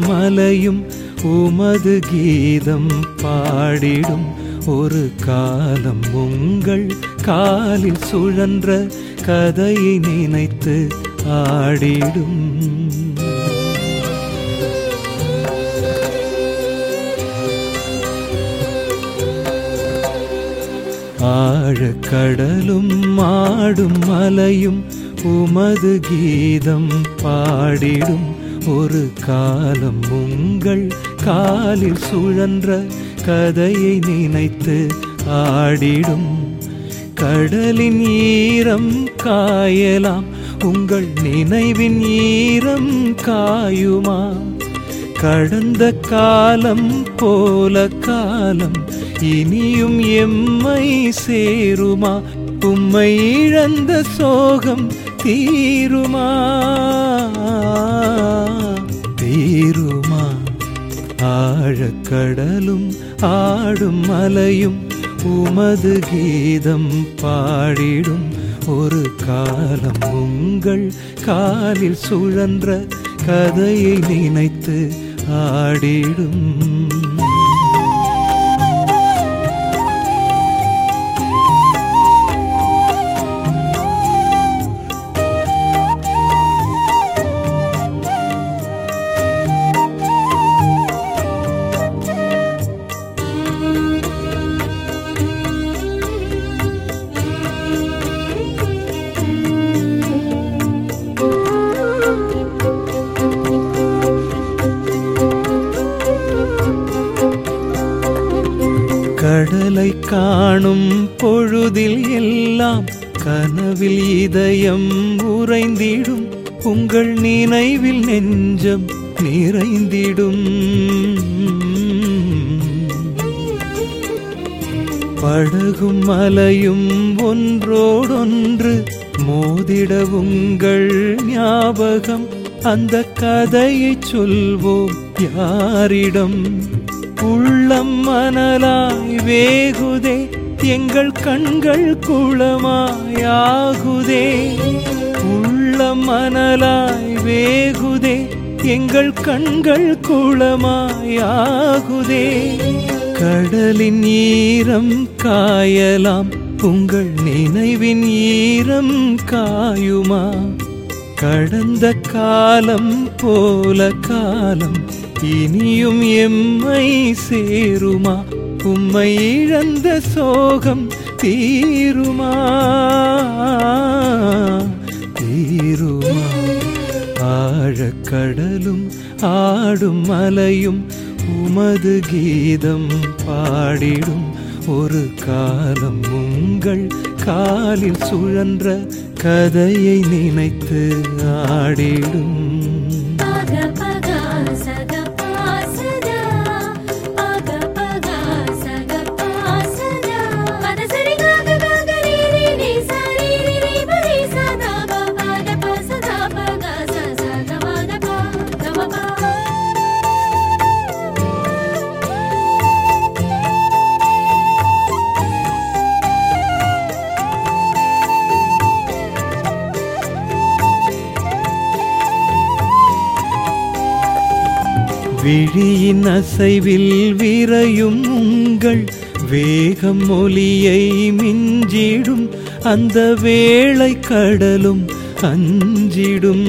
மலையும் உமது கீதம் பாடிடும் ஒரு காலம் உங்கள் காலில் சுழன்ற கதையை நினைத்து ஆடிடும் ஆழக்கடலும் மாடும் மலையும் உமது கீதம் பாடிடும் ஒரு காலம் உங்கள் காலில் சுழன்ற கதையை நினைத்து ஆடிடும் கடலின் ஈரம் காயலாம் உங்கள் நினைவின் ஈரம் காயுமா கடந்த காலம் போல காலம் இனியும் எம்மை சேருமா உம்மை இழந்த சோகம் தீருமா தீருமா ஆழக்கடலும் ஆடும் மலையும் உமது கீதம் பாடிடும் ஒரு காலம் உங்கள் காலில் சுழன்ற கதையை நினைத்து ஆடிடும் கடலை காணும் பொழுதில் எல்லாம் கனவில் இதயம் உறைந்திடும் உங்கள் நினைவில் நெஞ்சம் நிறைந்திடும் படகும் மலையும் ஒன்றோடொன்று மோதிட உங்கள் ஞாபகம் அந்த கதையை சொல்வோம் யாரிடம் உள்ளம் மணலாய் வேகுதே எங்கள் கண்கள் குளமாயாகுதே உள்ளம் மணலாய் வேகுதே எங்கள் கண்கள் குளமாயாகுதே கடலின் ஈரம் காயலாம் உங்கள் நினைவின் ஈரம் காயுமா கடந்த காலம் போல காலம் இனியும் எம்மை சேருமா உம்மை இழந்த சோகம் தீருமா தீருமா ஆழக்கடலும் ஆடும் மலையும் உமது கீதம் பாடிடும் ஒரு காலம் உங்கள் காலில் சுழன்ற கதையை நினைத்து ஆடிடும் பக பக சக பாசதா பக பக சக பாசதா பத சரி கக கக ரி ரி ரி ச ரி ரி ரி ப ரி ச த ப ப த ப ச த ப க ச ச த ப த ப த ப ப விழியின் அசைவில் விரையும் உங்கள் வேகம் ஒலியை மிஞ்சிடும் அந்த வேளை கடலும் அஞ்சிடும்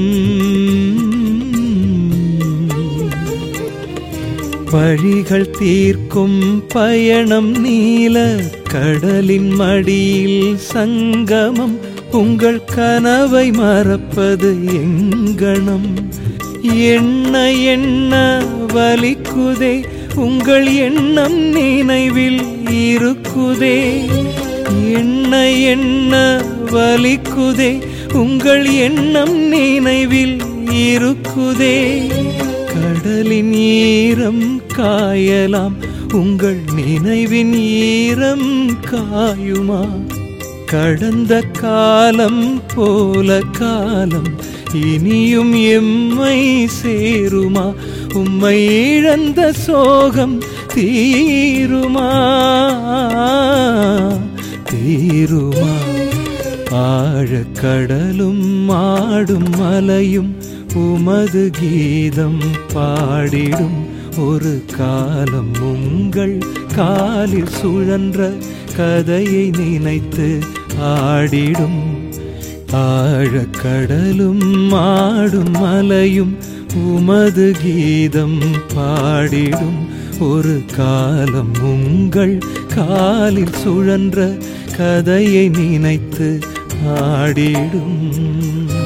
பழிகள் தீர்க்கும் பயணம் நீல கடலின் மடியில் சங்கமம் உங்கள் கனவை மறப்பது எங்கனம் எண்ண எண்ண வலிக்குதே உங்கள் எண்ணம் நினைவில் இருக்குதே எண்ண எண்ண வலிக்குதே உங்கள் எண்ணம் நினைவில் இருக்குதே கடலின் ஈரம் காயலாம் உங்கள் நினைவின் ஈரம் காயுமா கடந்த காலம் போல காலம் இனியும் எம்மை சேருமா உம்மை இழந்த சோகம் தீருமா தீருமா ஆழக்கடலும் ஆடும் மலையும் உமது கீதம் பாடிடும் ஒரு காலம் உங்கள் காலில் சுழன்ற கதையை நினைத்து ஆடிடும் ஆழக்கடலும் ஆடும் மலையும் உமது கீதம் பாடிடும் ஒரு காலம் உங்கள் காலில் சுழன்ற கதையை நினைத்து ஆடிடும்